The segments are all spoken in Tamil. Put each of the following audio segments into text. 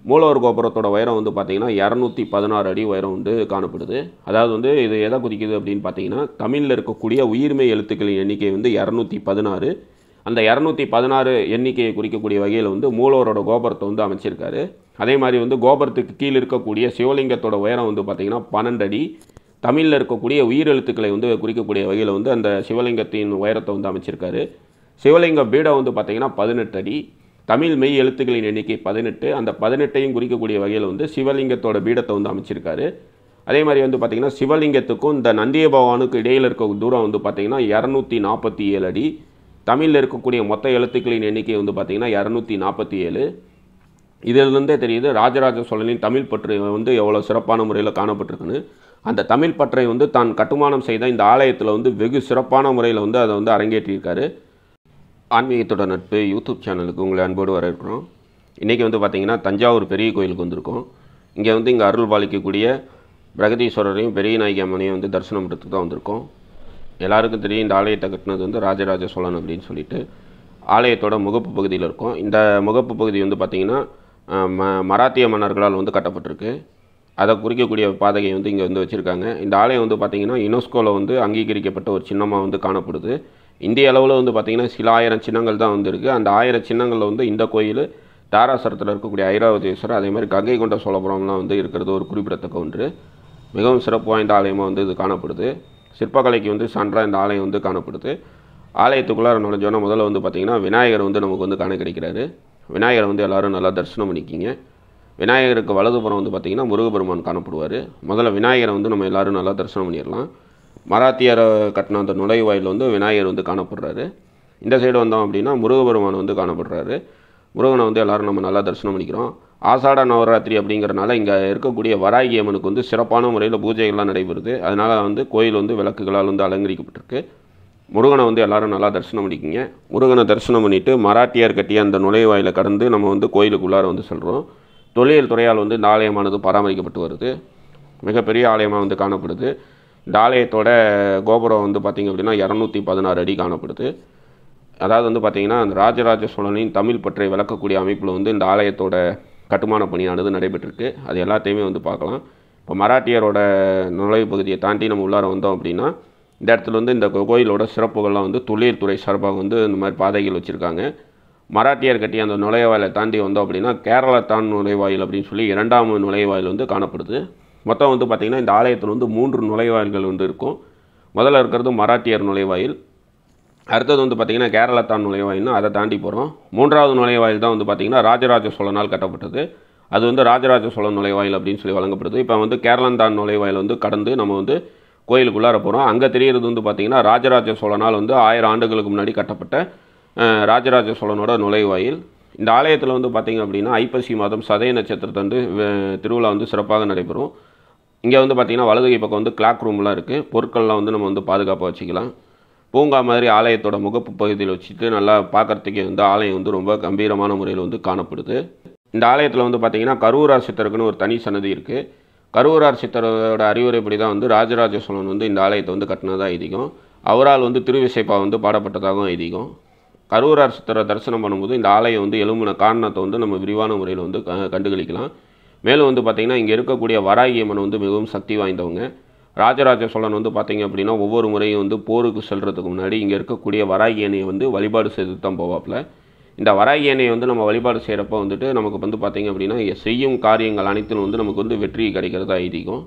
மூலவர் கோபுரத்தோட உயரம் வந்து பார்த்திங்கன்னா இரநூத்தி பதினாறு அடி உயரம் வந்து காணப்படுது அதாவது வந்து இது எதை குறிக்குது அப்படின்னு பார்த்தீங்கன்னா தமிழில் இருக்கக்கூடிய உயிர்மெய் எழுத்துக்களின் எண்ணிக்கை வந்து இரநூத்தி பதினாறு அந்த இரநூத்தி பதினாறு எண்ணிக்கையை குறிக்கக்கூடிய வகையில் வந்து மூலவரோட கோபுரத்தை வந்து அமைச்சிருக்காரு அதே மாதிரி வந்து கோபுரத்துக்கு கீழே இருக்கக்கூடிய சிவலிங்கத்தோட உயரம் வந்து பார்த்திங்கன்னா பன்னெண்டு அடி தமிழில் இருக்கக்கூடிய உயிரெழுத்துக்களை வந்து குறிக்கக்கூடிய வகையில் வந்து அந்த சிவலிங்கத்தின் உயரத்தை வந்து அமைச்சிருக்காரு சிவலிங்க பீடம் வந்து பார்த்திங்கன்னா பதினெட்டு அடி தமிழ் மெய் எழுத்துக்களின் எண்ணிக்கை பதினெட்டு அந்த பதினெட்டையும் குறிக்கக்கூடிய வகையில் வந்து சிவலிங்கத்தோட பீடத்தை வந்து அமைச்சிருக்காரு அதே மாதிரி வந்து பார்த்திங்கன்னா சிவலிங்கத்துக்கும் இந்த நந்திய பகவானுக்கு இடையில் இருக்க தூரம் வந்து பார்த்திங்கன்னா இரநூத்தி நாற்பத்தி ஏழு அடி தமிழில் இருக்கக்கூடிய மொத்த எழுத்துக்களின் எண்ணிக்கை வந்து பார்த்திங்கன்னா இரநூத்தி நாற்பத்தி ஏழு இதிலிருந்தே தெரியுது ராஜராஜ சோழனின் தமிழ் பற்று வந்து எவ்வளோ சிறப்பான முறையில் காணப்பட்டிருக்குன்னு அந்த தமிழ் பற்றை வந்து தான் கட்டுமானம் செய்த இந்த ஆலயத்தில் வந்து வெகு சிறப்பான முறையில் வந்து அதை வந்து அரங்கேற்றியிருக்காரு ஆன்மீகத்தோட நட்பு யூடியூப் சேனலுக்கு உங்களை அன்போடு வரவேற்கிறோம் இன்றைக்கி வந்து பார்த்திங்கன்னா தஞ்சாவூர் பெரிய கோயிலுக்கு வந்திருக்கோம் இங்கே வந்து இங்கே அருள் பாலிக்கக்கூடிய பிரகதீஸ்வரரையும் பெரிய நாயகி அம்மனையும் வந்து தரிசனம் பண்ணுறதுக்கு தான் வந்திருக்கோம் எல்லாருக்கும் தெரியும் இந்த ஆலயத்தை கட்டினது வந்து ராஜராஜ சோழன் அப்படின்னு சொல்லிட்டு ஆலயத்தோட முகப்பு பகுதியில் இருக்கும் இந்த முகப்பு பகுதி வந்து பார்த்திங்கன்னா அஹ், ம மராத்திய மன்னர்களால் வந்து கட்டப்பட்டிருக்கு அதை குறிக்கக்கூடிய பாதகை வந்து இங்கே வந்து வச்சுருக்காங்க இந்த ஆலயம் வந்து பார்த்திங்கன்னா யுனெஸ்கோவில் வந்து அங்கீகரிக்கப்பட்ட ஒரு சின்னமாக வந்து காணப்படுது இந்திய அளவில் வந்து பார்த்திங்கன்னா சில ஆயிரம் சின்னங்கள் தான் வந்து இருக்குது அந்த ஆயிரம் சின்னங்களில் வந்து இந்த கோயில் தாராசுரத்தில் இருக்கக்கூடிய ஐராவதீஸ்வரர் அதே மாதிரி கங்கை கொண்ட சோழபுரம்லாம் வந்து இருக்கிறது ஒரு குறிப்பிடத்தக்க ஒன்று மிகவும் சிறப்பு வாய்ந்த ஆலயமாக வந்து இது காணப்படுது சிற்பக்கலைக்கு வந்து சான்றாக இந்த ஆலயம் வந்து காணப்படுது ஆலயத்துக்குள்ளார நுழைஞ்சோன்னா முதல்ல வந்து பார்த்திங்கன்னா விநாயகர் வந்து நமக்கு வந்து காண கிடைக்கிறாரு விநாயகரை வந்து எல்லாரும் நல்லா தரிசனம் பண்ணிக்கிங்க விநாயகருக்கு வலதுபுறம் வந்து பார்த்திங்கன்னா முருகபெருமான் காணப்படுவார் முதல்ல விநாயகரை வந்து நம்ம எல்லாரும் நல்லா தரிசனம் பண்ணிடலாம் மராத்தியரை கட்டின அந்த நுழைவாயில் வந்து விநாயகர் வந்து காணப்படுறாரு இந்த சைடு வந்தோம் அப்படின்னா முருகபெருமான் வந்து காணப்படுறாரு முருகனை வந்து எல்லாரும் நம்ம நல்லா தரிசனம் பண்ணிக்கிறோம் ஆசாட நவராத்திரி அப்படிங்கிறனால இங்கே இருக்கக்கூடிய வராகி அம்மனுக்கு வந்து சிறப்பான முறையில் பூஜைகள்லாம் நடைபெறுது அதனால் வந்து கோயில் வந்து விளக்குகளால் வந்து அலங்கரிக்கப்பட்டிருக்கு முருகனை வந்து எல்லாரும் நல்லா தரிசனம் பண்ணிக்கிங்க முருகனை தரிசனம் பண்ணிவிட்டு மராட்டியர் கட்டிய அந்த நுழைவாயில கடந்து நம்ம வந்து கோயிலுக்குள்ளார வந்து செல்கிறோம் தொழில் துறையால் வந்து இந்த ஆலயமானது பராமரிக்கப்பட்டு வருது மிகப்பெரிய ஆலயமாக வந்து காணப்படுது இந்த ஆலயத்தோட கோபுரம் வந்து பார்த்திங்க அப்படின்னா இரநூத்தி பதினாறு அடி காணப்படுது அதாவது வந்து பார்த்திங்கன்னா அந்த ராஜராஜ சோழனின் தமிழ் பற்றை விளக்கக்கூடிய அமைப்பில் வந்து இந்த ஆலயத்தோட கட்டுமான பணியானது நடைபெற்றிருக்கு அது எல்லாத்தையுமே வந்து பார்க்கலாம் இப்போ மராட்டியரோட நுழைவு பகுதியை தாண்டி நம்ம உள்ளார வந்தோம் அப்படின்னா இந்த இடத்துல வந்து இந்த கோ- கோயிலோட சிறப்புகள்லாம் வந்து தொழில்துறை சார்பாக வந்து இந்த மாதிரி பாதைகள் வச்சுருக்காங்க மராட்டியர் கட்டிய அந்த நுழைவாயிலை தாண்டி வந்தோம் அப்படின்னா கேரளத்தான் நுழைவாயில் அப்படின்னு சொல்லி இரண்டாம் நுழைவாயில் வந்து காணப்படுது மொத்தம் வந்து பார்த்திங்கன்னா இந்த ஆலயத்தில் வந்து மூன்று நுழைவாயில்கள் வந்து இருக்கும் முதல்ல இருக்கிறது மராட்டியர் நுழைவாயில் அடுத்தது வந்து பார்த்திங்கன்னா கேரளத்தான் நுழைவாயில்னு அதை தாண்டி போகிறோம் மூன்றாவது நுழைவாயில் தான் வந்து பார்த்திங்கன்னா ராஜராஜ சோழனால் கட்டப்பட்டது அது வந்து ராஜராஜ சோழன் நுழைவாயில் அப்படின்னு சொல்லி வழங்கப்படுது இப்போ வந்து கேரளந்தான் நுழைவாயில் வந்து கடந்து நம்ம வந்து கோயிலுக்குள்ளார போகிறோம் அங்கே தெரிகிறது வந்து பார்த்திங்கன்னா ராஜராஜ சோழனால் வந்து ஆயிரம் ஆண்டுகளுக்கு முன்னாடி கட்டப்பட்ட அஹ், ராஜராஜ சோழனோட நுழைவாயில் இந்த ஆலயத்தில் வந்து பார்த்திங்க அப்படின்னா ஐப்பசி மாதம் சதய நட்சத்திரத்தன்று அஹ், திருவிழா வந்து சிறப்பாக நடைபெறும் இங்கே வந்து பார்த்திங்கன்னா வலதுகை பக்கம் வந்து கிளாக் ரூம்லாம் இருக்குது பொருட்கள்லாம் வந்து நம்ம வந்து பாதுகாப்பாக வச்சுக்கலாம் பூங்கா மாதிரி ஆலயத்தோட முகப்பு பகுதியில் வச்சுட்டு நல்லா பார்க்கறதுக்கே வந்து ஆலயம் வந்து ரொம்ப கம்பீரமான முறையில் வந்து காணப்படுது இந்த ஆலயத்தில் வந்து பார்த்திங்கன்னா கரூரார் சித்தருக்குன்னு ஒரு தனி சன்னதி இருக்குது கரூரார் சித்தரோட அறிவுரைப்படி தான் வந்து ராஜராஜ சோழன் வந்து இந்த ஆலயத்தை வந்து கட்டினதாக ஐதீகம் அவரால் வந்து திருவிசைப்பா வந்து பாடப்பட்டதாகவும் ஐதீகம் கரூரார் சித்தரை தரிசனம் பண்ணும்போது இந்த ஆலயம் வந்து எழும்பின காரணத்தை வந்து நம்ம விரிவான முறையில் வந்து க- கண்டுகளிக்கலாம் மேலும் வந்து பார்த்திங்கன்னா இங்கே இருக்கக்கூடிய வராகி அம்மன் வந்து மிகவும் சக்தி வாய்ந்தவங்க ராஜராஜ சோழன் வந்து பார்த்திங்க அப்படின்னா ஒவ்வொரு முறையும் வந்து போருக்கு செல்கிறதுக்கு முன்னாடி இங்கே இருக்கக்கூடிய வராகி அணையை வந்து வழிபாடு செய்து தான் போவாப்புல இந்த வராகி அணையை வந்து நம்ம வழிபாடு செய்கிறப்ப வந்துட்டு நமக்கு வந்து பார்த்திங்க அப்படின்னா இங்க செய்யும் காரியங்கள் அனைத்திலும் வந்து நமக்கு வந்து வெற்றி கிடைக்கிறது ஐதீகம்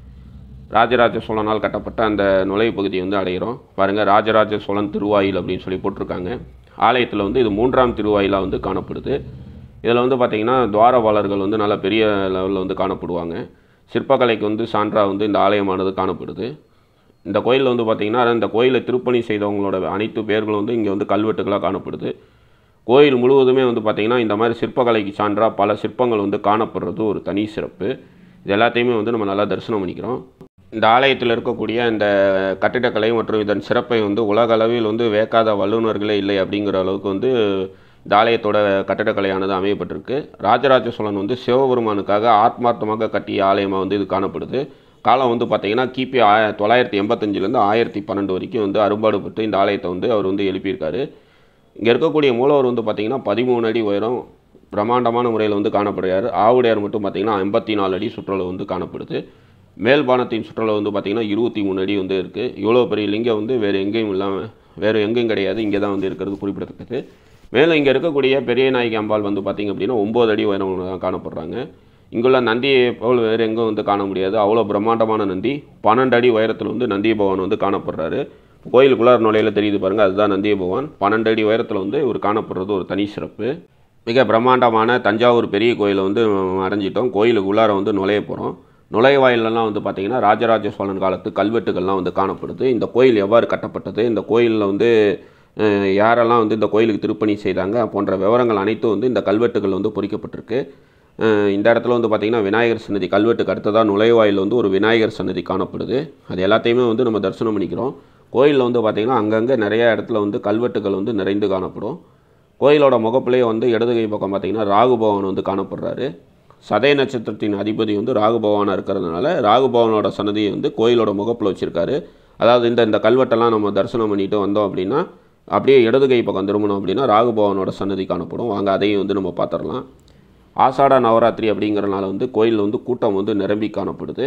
ராஜராஜ சோழனால் கட்டப்பட்ட அந்த நுழைவு பகுதியை வந்து அடைகிறோம் பாருங்கள் ராஜராஜ சோழன் திருவாயில் அப்படின்னு சொல்லி போட்டிருக்காங்க ஆலயத்தில் வந்து இது மூன்றாம் திருவாயிலாக வந்து காணப்படுது இதில் வந்து பார்த்திங்கன்னா துவாரபாலர்கள் வந்து நல்ல பெரிய லெவலில் வந்து காணப்படுவாங்க சிற்பக்கலைக்கு வந்து சான்றாக வந்து இந்த ஆலயமானது காணப்படுது இந்த கோயிலில் வந்து பார்த்திங்கன்னா இந்த கோயிலை திருப்பணி செய்தவங்களோட அனைத்து பேர்களும் வந்து இங்கே வந்து கல்வெட்டுகளாக காணப்படுது கோயில் முழுவதுமே வந்து பார்த்திங்கன்னா இந்த மாதிரி சிற்பக்கலைக்கு சான்றாக பல சிற்பங்கள் வந்து காணப்படுறது ஒரு தனி சிறப்பு இது எல்லாத்தையுமே வந்து நம்ம நல்லா தரிசனம் பண்ணிக்கிறோம் இந்த ஆலயத்தில் இருக்கக்கூடிய இந்த கட்டிடக்கலை மற்றும் இதன் சிறப்பை வந்து உலக அளவில் வந்து வேக்காத வல்லுநர்களே இல்லை அப்படிங்கிற அளவுக்கு வந்து இந்த ஆலயத்தோட கட்டிடக்கலையானது அமையப்பட்டிருக்கு ராஜராஜ சோழன் வந்து சிவபெருமானுக்காக ஆத்மார்த்தமாக கட்டிய ஆலயமாக வந்து இது காணப்படுது காலம் வந்து பார்த்திங்கன்னா கிபி ஆய தொள்ளாயிரத்தி எண்பத்தஞ்சிலேருந்து ஆயிரத்தி பன்னெண்டு வரைக்கும் வந்து அரும்பாடுபட்டு இந்த ஆலயத்தை வந்து அவர் வந்து எழுப்பியிருக்காரு இங்கே இருக்கக்கூடிய மூலவர் வந்து பார்த்திங்கன்னா பதிமூணு அடி உயரம் பிரம்மாண்டமான முறையில் வந்து காணப்படுகிறார் ஆவுடையார் மட்டும் பார்த்திங்கன்னா எண்பத்தி நாலு அடி சுற்றளவு வந்து காணப்படுது மேல் பானத்தின் சுற்றளவு வந்து பார்த்திங்கன்னா இருபத்தி மூணு அடி வந்து இருக்குது இவ்வளோ பெரிய லிங்கம் வந்து வேறு எங்கேயும் இல்லாமல் வேறு எங்கேயும் கிடையாது இங்கே தான் வந்து இருக்கிறது குறிப்பிடத்தக்கது மேலும் இங்கே இருக்கக்கூடிய பெரிய நாயகி அம்பாள் வந்து பார்த்திங்க அப்படின்னா ஒம்பது அடி உயரம் தான் காணப்படுறாங்க இங்குள்ள நந்தியை போல் வேறு எங்கும் வந்து காண முடியாது அவ்வளோ பிரம்மாண்டமான நந்தி பன்னெண்டு அடி உயரத்தில் வந்து நந்திய பகவான் வந்து காணப்படுறாரு கோயிலுக்குள்ளார நுழையில தெரியுது பாருங்கள் அதுதான் நந்திய பகவான் பன்னெண்டு அடி உயரத்தில் வந்து இவர் காணப்படுறது ஒரு தனி சிறப்பு மிக பிரம்மாண்டமான தஞ்சாவூர் பெரிய கோயிலை வந்து அடைஞ்சிட்டோம் கோயிலுக்கு உள்ளார வந்து நுழைய போகிறோம் நுழைவாயிலெல்லாம் வந்து பார்த்திங்கன்னா ராஜராஜ சோழன் காலத்து கல்வெட்டுகள்லாம் வந்து காணப்படுது இந்த கோயில் எவ்வாறு கட்டப்பட்டது இந்த கோயிலில் வந்து அஹ், யாரெல்லாம் வந்து இந்த கோயிலுக்கு திருப்பணி செய்தாங்க போன்ற விவரங்கள் அனைத்தும் வந்து இந்த கல்வெட்டுகள் வந்து பொறிக்கப்பட்டிருக்கு அஹ், இந்த இடத்துல வந்து பார்த்திங்கன்னா விநாயகர் சன்னதி கல்வெட்டுக்கு அடுத்ததாக நுழைவாயில் வந்து ஒரு விநாயகர் சன்னதி காணப்படுது அது எல்லாத்தையுமே வந்து நம்ம தரிசனம் பண்ணிக்கிறோம் கோயிலில் வந்து பார்த்திங்கன்னா அங்கங்கே நிறைய இடத்துல வந்து கல்வெட்டுகள் வந்து நிறைந்து காணப்படும் கோயிலோட முகப்பிலேயே வந்து இடது கை பக்கம் பார்த்தீங்கன்னா ராகு பகவான் வந்து காணப்படுறாரு சதய நட்சத்திரத்தின் அதிபதி வந்து ராகு பகவானாக இருக்கிறதுனால ராகு பகவானோட சன்னதியை வந்து கோயிலோட முகப்பில் வச்சுருக்காரு அதாவது இந்த இந்த கல்வெட்டெல்லாம் நம்ம தரிசனம் பண்ணிட்டு வந்தோம் அப்படின்னா அப்படியே இடது கை பக்கம் திரும்பணும் அப்படின்னா ராகு பகவானோட சன்னதி காணப்படும் வாங்க அதையும் வந்து நம்ம பார்த்துடலாம் ஆசாட நவராத்திரி அப்படிங்கிறனால வந்து கோயில் வந்து கூட்டம் வந்து நிரம்பி காணப்படுது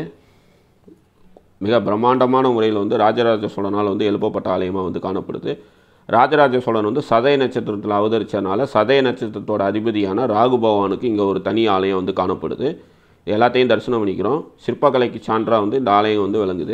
மிக பிரம்மாண்டமான முறையில் வந்து ராஜராஜ சோழனால் வந்து எழுப்பப்பட்ட ஆலயமாக வந்து காணப்படுது ராஜராஜ சோழன் வந்து சதய நட்சத்திரத்தில் அவதரிச்சனால சதய நட்சத்திரத்தோட அதிபதியான ராகு பகவானுக்கு இங்கே ஒரு தனி ஆலயம் வந்து காணப்படுது எல்லாத்தையும் தரிசனம் பண்ணிக்கிறோம் சிற்பக்கலைக்கு சான்றாக வந்து இந்த ஆலயம் வந்து விளங்குது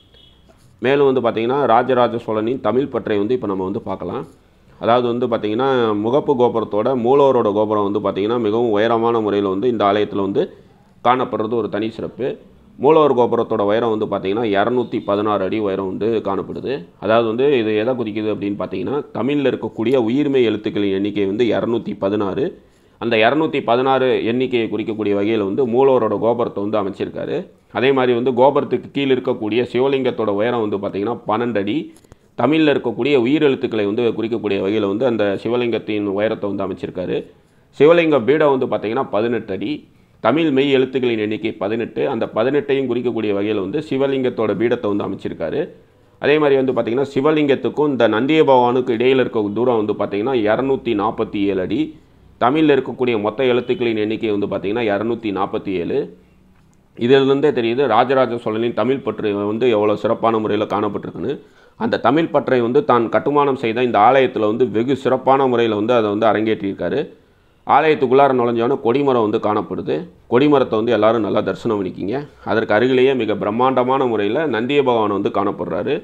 மேலும் வந்து பார்த்திங்கன்னா ராஜராஜ சோழனின் தமிழ் பற்றை வந்து இப்போ நம்ம வந்து பார்க்கலாம் அதாவது வந்து பார்த்திங்கன்னா முகப்பு கோபுரத்தோட மூலவரோட கோபுரம் வந்து பார்த்திங்கன்னா மிகவும் உயரமான முறையில் வந்து இந்த ஆலயத்தில் வந்து காணப்படுறது ஒரு தனி சிறப்பு மூலவர் கோபுரத்தோட உயரம் வந்து பார்த்திங்கன்னா இரநூத்தி பதினாறு அடி உயரம் வந்து காணப்படுது அதாவது வந்து இது எதை குறிக்குது அப்படின்னு பார்த்தீங்கன்னா தமிழில் இருக்கக்கூடிய உயிர்மை எழுத்துக்களின் எண்ணிக்கை வந்து இரநூத்தி பதினாறு அந்த இரநூத்தி பதினாறு எண்ணிக்கையை குறிக்கக்கூடிய வகையில் வந்து மூலவரோட கோபுரத்தை வந்து அமைச்சிருக்காரு அதே மாதிரி வந்து கோபுரத்துக்கு கீழே இருக்கக்கூடிய சிவலிங்கத்தோட உயரம் வந்து பார்த்திங்கன்னா பன்னெண்டு அடி தமிழில் இருக்கக்கூடிய உயிரெழுத்துக்களை வந்து குறிக்கக்கூடிய வகையில் வந்து அந்த சிவலிங்கத்தின் உயரத்தை வந்து அமைச்சிருக்காரு சிவலிங்க பீடம் வந்து பார்த்திங்கன்னா பதினெட்டு அடி தமிழ் மெய் எழுத்துக்களின் எண்ணிக்கை பதினெட்டு அந்த பதினெட்டையும் குறிக்கக்கூடிய வகையில் வந்து சிவலிங்கத்தோட பீடத்தை வந்து அமைச்சிருக்காரு அதே மாதிரி வந்து பார்த்திங்கன்னா சிவலிங்கத்துக்கும் இந்த நந்திய பகவானுக்கு இடையில் இருக்க தூரம் வந்து பார்த்திங்கன்னா இரநூத்தி நாற்பத்தி ஏழு அடி தமிழில் இருக்கக்கூடிய மொத்த எழுத்துக்களின் எண்ணிக்கை வந்து பார்த்திங்கன்னா இரநூத்தி நாற்பத்தி ஏழு இதிலிருந்தே தெரியுது ராஜராஜ சோழனின் தமிழ் பற்று வந்து எவ்வளோ சிறப்பான முறையில் காணப்பட்டிருக்குன்னு அந்த தமிழ் பற்றை வந்து தான் கட்டுமானம் செய்த இந்த ஆலயத்தில் வந்து வெகு சிறப்பான முறையில் வந்து அதை வந்து அரங்கேற்றியிருக்காரு ஆலயத்துக்குள்ளார நுழைஞ்சோன்னே கொடிமரம் வந்து காணப்படுது கொடிமரத்தை வந்து எல்லாரும் நல்லா தரிசனம் பண்ணிக்கிங்க அதற்கு அருகிலேயே மிக பிரம்மாண்டமான முறையில் நந்திய பகவான் வந்து காணப்படுறாரு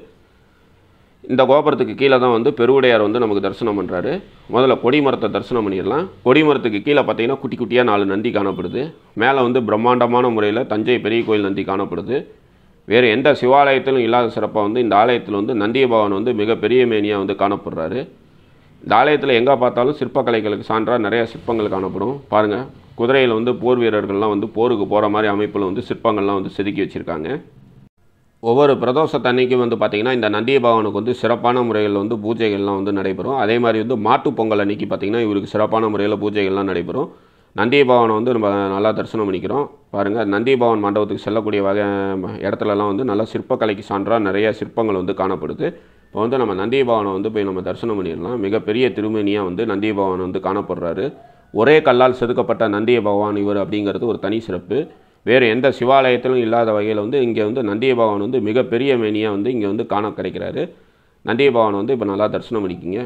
இந்த கோபுரத்துக்கு கீழே தான் வந்து பெருவுடையார் வந்து நமக்கு தரிசனம் பண்ணுறாரு முதல்ல கொடிமரத்தை தரிசனம் பண்ணிடலாம் கொடிமரத்துக்கு கீழே பார்த்தீங்கன்னா குட்டி குட்டியாக நாலு நந்தி காணப்படுது மேலே வந்து பிரம்மாண்டமான முறையில் தஞ்சை பெரிய கோயில் நந்தி காணப்படுது வேறு எந்த சிவாலயத்திலும் இல்லாத சிறப்பாக வந்து இந்த ஆலயத்தில் வந்து நந்திய பகவான் வந்து மிகப்பெரிய மேனியாக வந்து காணப்படுறாரு இந்த ஆலயத்தில் எங்கே பார்த்தாலும் சிற்பக்கலைகளுக்கு சான்றாக நிறைய சிற்பங்கள் காணப்படும் பாருங்கள் குதிரையில் வந்து போர் வீரர்கள்லாம் வந்து போருக்கு போகிற மாதிரி அமைப்பில் வந்து சிற்பங்கள்லாம் வந்து செதுக்கி வச்சுருக்காங்க ஒவ்வொரு பிரதோஷத்தன்னைக்கும் வந்து பார்த்திங்கன்னா இந்த நந்திய பகவானுக்கு வந்து சிறப்பான முறையில் வந்து பூஜைகள்லாம் வந்து நடைபெறும் அதே மாதிரி வந்து மாட்டுப் பொங்கல் அன்னைக்கு பார்த்திங்கன்னா இவருக்கு சிறப்பான முறையில் பூஜைகள்லாம் நடைபெறும் நந்திய பவனை வந்து நம்ம நல்லா தரிசனம் பண்ணிக்கிறோம் பாருங்கள் நந்திய பவன் மண்டபத்துக்கு செல்லக்கூடிய வகை இடத்துலலாம் வந்து நல்லா சிற்பக்கலைக்கு சான்றாக நிறைய சிற்பங்கள் வந்து காணப்படுது இப்போ வந்து நம்ம நந்திய பவனை வந்து போய் நம்ம தரிசனம் பண்ணிடலாம் மிகப்பெரிய திருமேனியாக வந்து நந்திய பவன் வந்து காணப்படுறாரு ஒரே கல்லால் செதுக்கப்பட்ட நந்திய பகவான் இவர் அப்படிங்கிறது ஒரு தனி சிறப்பு வேறு எந்த சிவாலயத்திலும் இல்லாத வகையில் வந்து இங்கே வந்து நந்திய பகவான் வந்து மிகப்பெரிய மேனியாக வந்து இங்கே வந்து காண கிடைக்கிறாரு நந்திய பகவான் வந்து இப்போ நல்லா தரிசனம் பண்ணிக்கிங்க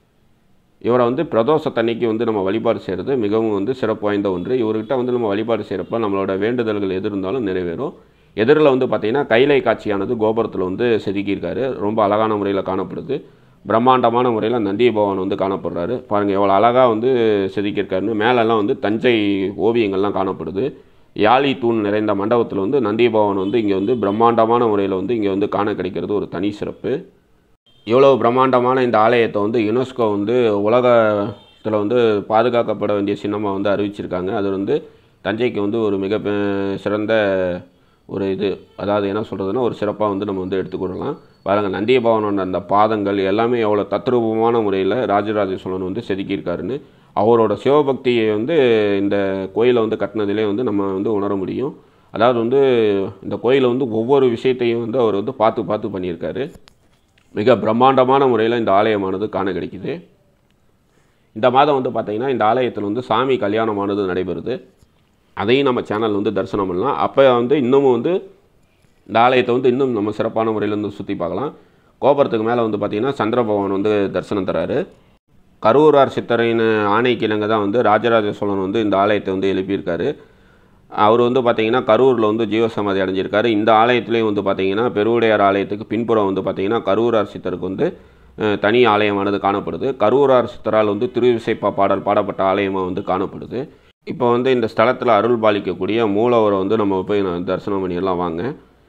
இவரை வந்து பிரதோஷத்தன்னைக்கு வந்து நம்ம வழிபாடு செய்கிறது மிகவும் வந்து சிறப்பு வாய்ந்த ஒன்று இவர்கிட்ட வந்து நம்ம வழிபாடு செய்கிறப்ப நம்மளோட வேண்டுதல்கள் எது இருந்தாலும் நிறைவேறும் எதிரில் வந்து பார்த்திங்கன்னா கைலை காட்சியானது கோபுரத்தில் வந்து செதுக்கியிருக்காரு ரொம்ப அழகான முறையில் காணப்படுது பிரம்மாண்டமான முறையில் நந்திய பகவான் வந்து காணப்படுறாரு பாருங்கள் எவ்வளோ அழகாக வந்து செதுக்கியிருக்காருன்னு மேலெல்லாம் வந்து தஞ்சை ஓவியங்கள்லாம் காணப்படுது யாழி தூண் நிறைந்த மண்டபத்தில் வந்து நந்திய பகவான் வந்து இங்கே வந்து பிரம்மாண்டமான முறையில் வந்து இங்கே வந்து காண கிடைக்கிறது ஒரு தனி சிறப்பு இவ்வளோ பிரம்மாண்டமான இந்த ஆலயத்தை வந்து யுனெஸ்கோ வந்து உலகத்தில் வந்து பாதுகாக்கப்பட வேண்டிய சின்னமாக வந்து அறிவிச்சிருக்காங்க அது வந்து தஞ்சைக்கு வந்து ஒரு மிக பெ- சிறந்த ஒரு இது அதாவது என்ன சொல்கிறதுனா ஒரு சிறப்பாக வந்து நம்ம வந்து எடுத்துக்கூடலாம் பாருங்கள் நந்திய பவனோட அந்த பாதங்கள் எல்லாமே எவ்வளோ தத்ரூபமான முறையில் ராஜராஜ சோழன் வந்து செதுக்கியிருக்காருன்னு அவரோட சிவபக்தியை வந்து இந்த கோயிலை வந்து கட்டினதிலே வந்து நம்ம வந்து உணர முடியும் அதாவது வந்து இந்த கோயிலை வந்து ஒவ்வொரு விஷயத்தையும் வந்து அவர் வந்து பார்த்து பார்த்து பண்ணியிருக்காரு மிக பிரம்மாண்டமான முறையில் இந்த ஆலயமானது காண கிடைக்குது இந்த மாதம் வந்து பார்த்திங்கன்னா இந்த ஆலயத்தில் வந்து சாமி கல்யாணமானது நடைபெறுது அதையும் நம்ம சேனல் வந்து தரிசனம் பண்ணலாம் அப்போ வந்து இன்னமும் வந்து இந்த ஆலயத்தை வந்து இன்னும் நம்ம சிறப்பான முறையில் வந்து சுற்றி பார்க்கலாம் கோபுரத்துக்கு மேலே வந்து பார்த்திங்கன்னா சந்திர பகவான் வந்து தரிசனம் தராரு கரூரார் சித்தரின் ஆணைக்கு இணங்க தான் வந்து ராஜராஜ சோழன் வந்து இந்த ஆலயத்தை வந்து எழுப்பியிருக்காரு அவர் வந்து பார்த்திங்கன்னா கரூரில் வந்து ஜீவசமாதி அடைஞ்சிருக்காரு இந்த ஆலயத்துலேயும் வந்து பார்த்திங்கன்னா பெருவுடையார் ஆலயத்துக்கு பின்புறம் வந்து பார்த்திங்கன்னா கரூரார் சித்தருக்கு வந்து அஹ், தனி ஆலயமானது காணப்படுது கரூரார் சித்தரால் வந்து திருவிசைப்பா பாடல் பாடப்பட்ட ஆலயமாக வந்து காணப்படுது இப்போ வந்து இந்த ஸ்தலத்தில் அருள் பாலிக்கக்கூடிய மூலவரை வந்து நம்ம போய் நான் தரிசனம் பண்ணிடலாம் வாங்க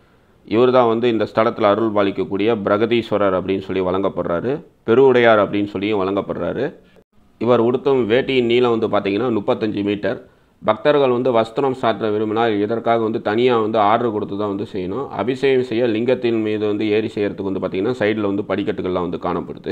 இவர் தான் வந்து இந்த ஸ்தலத்தில் அருள் பாலிக்கக்கூடிய பிரகதீஸ்வரர் அப்படின்னு சொல்லி வழங்கப்படுறாரு பெருவுடையார் அப்படின்னு சொல்லியும் வழங்கப்படுறாரு இவர் உடுத்தும் வேட்டியின் நீளம் வந்து பார்த்தீங்கன்னா முப்பத்தஞ்சு மீட்டர் பக்தர்கள் வந்து வஸ்திரம் சாற்ற விரும்பினால் இதற்காக வந்து தனியாக வந்து ஆர்டர் கொடுத்து தான் வந்து செய்யணும் அபிஷேகம் செய்ய லிங்கத்தின் மீது வந்து ஏறி செய்யறதுக்கு வந்து பார்த்திங்கன்னா சைடில் வந்து படிக்கட்டுகள்லாம் வந்து காணப்படுது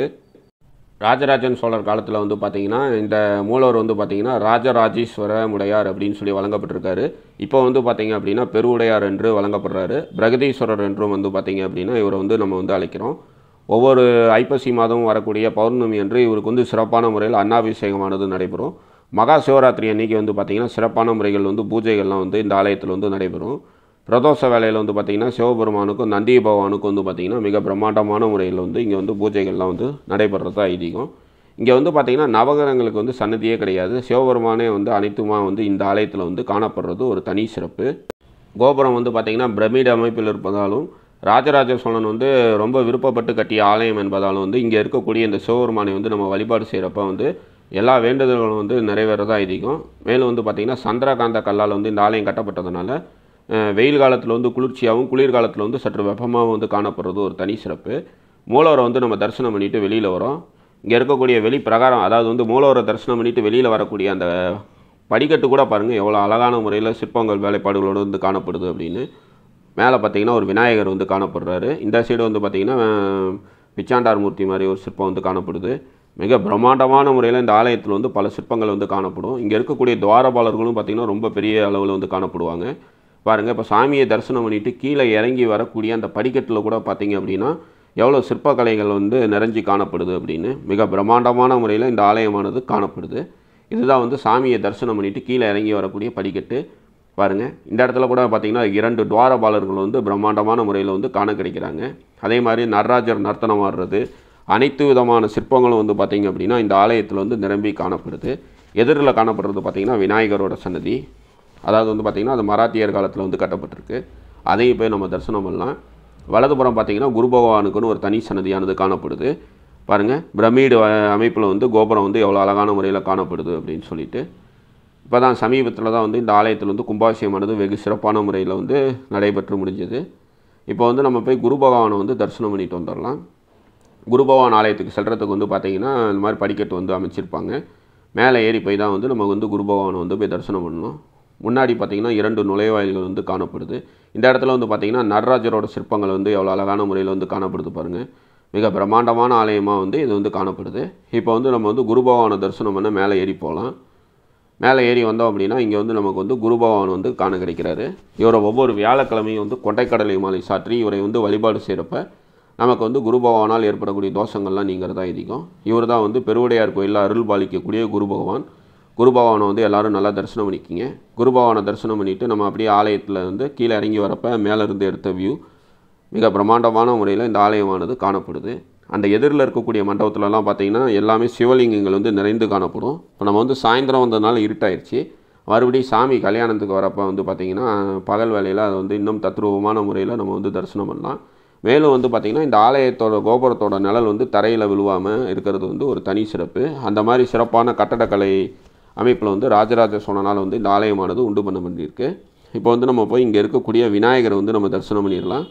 ராஜராஜன் சோழர் காலத்தில் வந்து பார்த்தீங்கன்னா இந்த மூலவர் வந்து பார்த்தீங்கன்னா ராஜராஜேஸ்வர முடையார் அப்படின்னு சொல்லி வழங்கப்பட்டிருக்காரு இப்போ வந்து பார்த்தீங்க அப்படின்னா பெருவுடையார் என்று வழங்கப்படுறாரு பிரகதீஸ்வரர் என்றும் வந்து பார்த்தீங்க அப்படின்னா இவரை வந்து நம்ம வந்து அழைக்கிறோம் ஒவ்வொரு ஐப்பசி மாதமும் வரக்கூடிய பௌர்ணமி அன்று இவருக்கு வந்து சிறப்பான முறையில் அன்னாபிஷேகமானது நடைபெறும் மகா சிவராத்திரி அன்னைக்கு வந்து பார்த்திங்கன்னா சிறப்பான முறைகள் வந்து பூஜைகள்லாம் வந்து இந்த ஆலயத்தில் வந்து நடைபெறும் பிரதோஷ வேலையில் வந்து பார்த்திங்கன்னா சிவபெருமானுக்கும் நந்தி பகவானுக்கும் வந்து பார்த்திங்கன்னா மிக பிரம்மாண்டமான முறையில் வந்து இங்கே வந்து பூஜைகள்லாம் வந்து நடைபெறதா ஐதீகம் இங்கே வந்து பார்த்திங்கன்னா நவகிரகங்களுக்கு வந்து சன்னதியே கிடையாது சிவபெருமானே வந்து அனைத்துமா வந்து இந்த ஆலயத்தில் வந்து காணப்படுறது ஒரு தனி சிறப்பு கோபுரம் வந்து பார்த்திங்கன்னா பிரமிட அமைப்பில் இருப்பதாலும் ராஜராஜ சோழன் வந்து ரொம்ப விருப்பப்பட்டு கட்டிய ஆலயம் என்பதாலும் வந்து இங்கே இருக்கக்கூடிய இந்த சிவபெருமானை வந்து நம்ம வழிபாடு செய்கிறப்ப வந்து எல்லா வேண்டுதல்களும் வந்து நிறைவேறதா ஐதீகம் மேலும் வந்து பார்த்திங்கன்னா சந்திரகாந்த கல்லால் வந்து இந்த ஆலயம் கட்டப்பட்டதுனால அஹ், வெயில் காலத்தில் வந்து குளிர்ச்சியாகவும் குளிர்காலத்தில் வந்து சற்று வெப்பமாகவும் வந்து காணப்படுறது ஒரு தனி சிறப்பு மூலவரை வந்து நம்ம தரிசனம் பண்ணிட்டு வெளியில் வரோம் இங்கே இருக்கக்கூடிய வெளி பிரகாரம் அதாவது வந்து மூலவரை தரிசனம் பண்ணிட்டு வெளியில் வரக்கூடிய அந்த படிக்கட்டு கூட பாருங்கள் எவ்வளோ அழகான முறையில் சிற்பங்கள் வேலைப்பாடுகளோடு வந்து காணப்படுது அப்படின்னு மேலே பார்த்தீங்கன்னா ஒரு விநாயகர் வந்து காணப்படுறாரு இந்த சைடு வந்து பார்த்தீங்கன்னா அஹ், பிச்சாண்டார் மூர்த்தி மாதிரி ஒரு சிற்பம் வந்து காணப்படுது மிக பிரம்மாண்டமான முறையில் இந்த ஆலயத்தில் வந்து பல சிற்பங்கள் வந்து காணப்படும் இங்கே இருக்கக்கூடிய துவாரபாலர்களும் பார்த்திங்கன்னா ரொம்ப பெரிய அளவில் வந்து காணப்படுவாங்க பாருங்கள் இப்போ சாமியை தரிசனம் பண்ணிட்டு கீழே இறங்கி வரக்கூடிய அந்த படிக்கட்டில் கூட பார்த்தீங்க அப்படின்னா எவ்வளோ சிற்பக்கலைகள் வந்து நிறைஞ்சு காணப்படுது அப்படின்னு மிக பிரம்மாண்டமான முறையில் இந்த ஆலயமானது காணப்படுது இதுதான் வந்து சாமியை தரிசனம் பண்ணிட்டு கீழே இறங்கி வரக்கூடிய படிக்கட்டு பாருங்கள் இந்த இடத்துல கூட பார்த்தீங்கன்னா இரண்டு துவாரபாலர்கள் வந்து பிரம்மாண்டமான முறையில் வந்து காண கிடைக்கிறாங்க அதே மாதிரி நடராஜர் நர்த்தனம் ஆடுறது அனைத்து விதமான சிற்பங்களும் வந்து பார்த்திங்க அப்படின்னா இந்த ஆலயத்தில் வந்து நிரம்பி காணப்படுது எதிரில் காணப்படுறது பார்த்திங்கன்னா விநாயகரோட சன்னதி அதாவது வந்து பார்த்திங்கன்னா அது மராத்தியர் காலத்தில் வந்து கட்டப்பட்டிருக்கு அதையும் போய் நம்ம தரிசனம் பண்ணலாம் வலதுபுறம் பார்த்திங்கன்னா குரு பகவானுக்குன்னு ஒரு தனி சன்னதியானது காணப்படுது பாருங்கள் பிரமிடு அமைப்பில் வந்து கோபுரம் வந்து எவ்வளோ அழகான முறையில் காணப்படுது அப்படின்னு சொல்லிட்டு இப்போ தான் சமீபத்தில் தான் வந்து இந்த ஆலயத்தில் வந்து கும்பாபிஷேகமானது வெகு சிறப்பான முறையில் வந்து நடைபெற்று முடிஞ்சது இப்போ வந்து நம்ம போய் குரு பகவானை வந்து தரிசனம் பண்ணிட்டு வந்துடலாம் குரு பகவான் ஆலயத்துக்கு செல்கிறதுக்கு வந்து பார்த்தீங்கன்னா இந்த மாதிரி படிக்கட்டு வந்து அமைச்சிருப்பாங்க மேலே ஏறி போய் தான் வந்து நம்ம வந்து குரு பகவானை வந்து போய் தரிசனம் பண்ணணும் முன்னாடி பார்த்தீங்கன்னா இரண்டு நுழைவாயில்கள் வந்து காணப்படுது இந்த இடத்துல வந்து பார்த்தீங்கன்னா நடராஜரோட சிற்பங்கள் வந்து எவ்வளோ அழகான முறையில் வந்து காணப்படுது பாருங்கள் மிக பிரம்மாண்டமான ஆலயமாக வந்து இது வந்து காணப்படுது இப்போ வந்து நம்ம வந்து குரு பகவானை தரிசனம் பண்ண மேலே ஏறி போகலாம் மேலே ஏறி வந்தோம் அப்படின்னா இங்கே வந்து நமக்கு வந்து குரு பகவான் வந்து காண கிடைக்கிறாரு இவரை ஒவ்வொரு வியாழக்கிழமையும் வந்து கொண்டைக்கடலை மாலை சாற்றி இவரை வந்து வழிபாடு செய்கிறப்ப நமக்கு வந்து குரு பகவானால் ஏற்படக்கூடிய தோஷங்கள்லாம் நீங்கிறதா அதிகம் இவர் தான் வந்து பெருவுடையார் கோயிலில் அருள் பாலிக்கக்கூடிய குரு பகவான் குரு பகவானை வந்து எல்லாரும் நல்லா தரிசனம் பண்ணிக்கிங்க குரு பகவானை தரிசனம் பண்ணிவிட்டு நம்ம அப்படியே ஆலயத்தில் வந்து கீழே இறங்கி வரப்போ மேலே இருந்து எடுத்த வியூ மிக பிரம்மாண்டமான முறையில் இந்த ஆலயமானது காணப்படுது அந்த எதிரில் இருக்கக்கூடிய மண்டபத்துலலாம் பார்த்தீங்கன்னா எல்லாமே சிவலிங்கங்கள் வந்து நிறைந்து காணப்படும் இப்போ நம்ம வந்து சாயந்தரம் வந்ததுனால இருட்டாயிருச்சு மறுபடியும் சாமி கல்யாணத்துக்கு வரப்போ வந்து பார்த்திங்கன்னா பகல் வேலையில் அதை வந்து இன்னும் தத்ரூபமான முறையில் நம்ம வந்து தரிசனம் பண்ணலாம் மேலும் வந்து பார்த்திங்கன்னா இந்த ஆலயத்தோட கோபுரத்தோட நிழல் வந்து தரையில் விழுவாமல் இருக்கிறது வந்து ஒரு தனி சிறப்பு அந்த மாதிரி சிறப்பான கட்டடக்கலை அமைப்பில் வந்து ராஜராஜ சோழனால் வந்து இந்த ஆலயமானது உண்டு பண்ண பண்ணியிருக்கு இப்போ வந்து நம்ம போய் இங்கே இருக்கக்கூடிய விநாயகரை வந்து நம்ம தரிசனம் பண்ணிடலாம்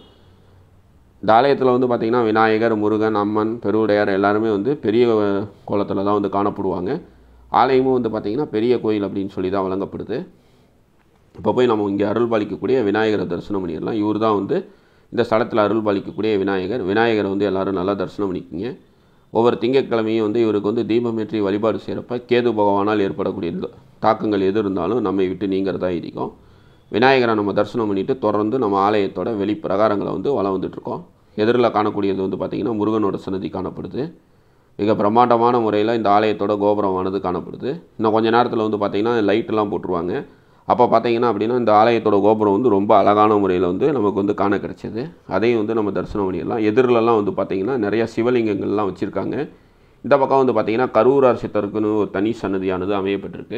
இந்த ஆலயத்தில் வந்து பார்த்திங்கன்னா விநாயகர் முருகன் அம்மன் பெருவுடையார் எல்லாருமே வந்து பெரிய கோலத்தில் தான் வந்து காணப்படுவாங்க ஆலயமும் வந்து பார்த்திங்கன்னா பெரிய கோயில் அப்படின்னு சொல்லி தான் வழங்கப்படுது இப்போ போய் நம்ம இங்கே அருள் பாலிக்கக்கூடிய விநாயகரை தரிசனம் பண்ணிடலாம் இவர் தான் வந்து இந்த ஸ்தலத்தில் அருள் பாலிக்கக்கூடிய விநாயகர் விநாயகரை வந்து எல்லாரும் நல்லா தரிசனம் பண்ணிக்கிங்க ஒவ்வொரு திங்கட்கிழமையும் வந்து இவருக்கு வந்து தீபமேற்றி வழிபாடு செய்கிறப்ப கேது பகவானால் ஏற்படக்கூடிய இந்த தாக்கங்கள் எது இருந்தாலும் நம்மை விட்டு நீங்கிறதா இருக்கும் விநாயகரை நம்ம தரிசனம் பண்ணிட்டு தொடர்ந்து நம்ம ஆலயத்தோட வெளி பிரகாரங்களை வந்து வளம் வந்துட்டுருக்கோம் எதிரில் காணக்கூடியது வந்து பார்த்திங்கன்னா முருகனோட சன்னதி காணப்படுது மிக பிரம்மாண்டமான முறையில் இந்த ஆலயத்தோட கோபுரமானது காணப்படுது இன்னும் கொஞ்ச நேரத்தில் வந்து பார்த்திங்கன்னா லைட்டெல்லாம் போட்டுருவாங்க அப்போ பார்த்தீங்கன்னா அப்படின்னா இந்த ஆலயத்தோட கோபுரம் வந்து ரொம்ப அழகான முறையில் வந்து நமக்கு வந்து காண கிடைச்சது அதையும் வந்து நம்ம தரிசனம் பண்ணிடலாம் எதிரிலலாம் வந்து பார்த்திங்கன்னா நிறைய சிவலிங்கங்கள்லாம் வச்சுருக்காங்க இந்த பக்கம் வந்து பார்த்திங்கன்னா கரூரார் சித்தருக்குன்னு ஒரு தனி சன்னதியானது அமையப்பட்டிருக்கு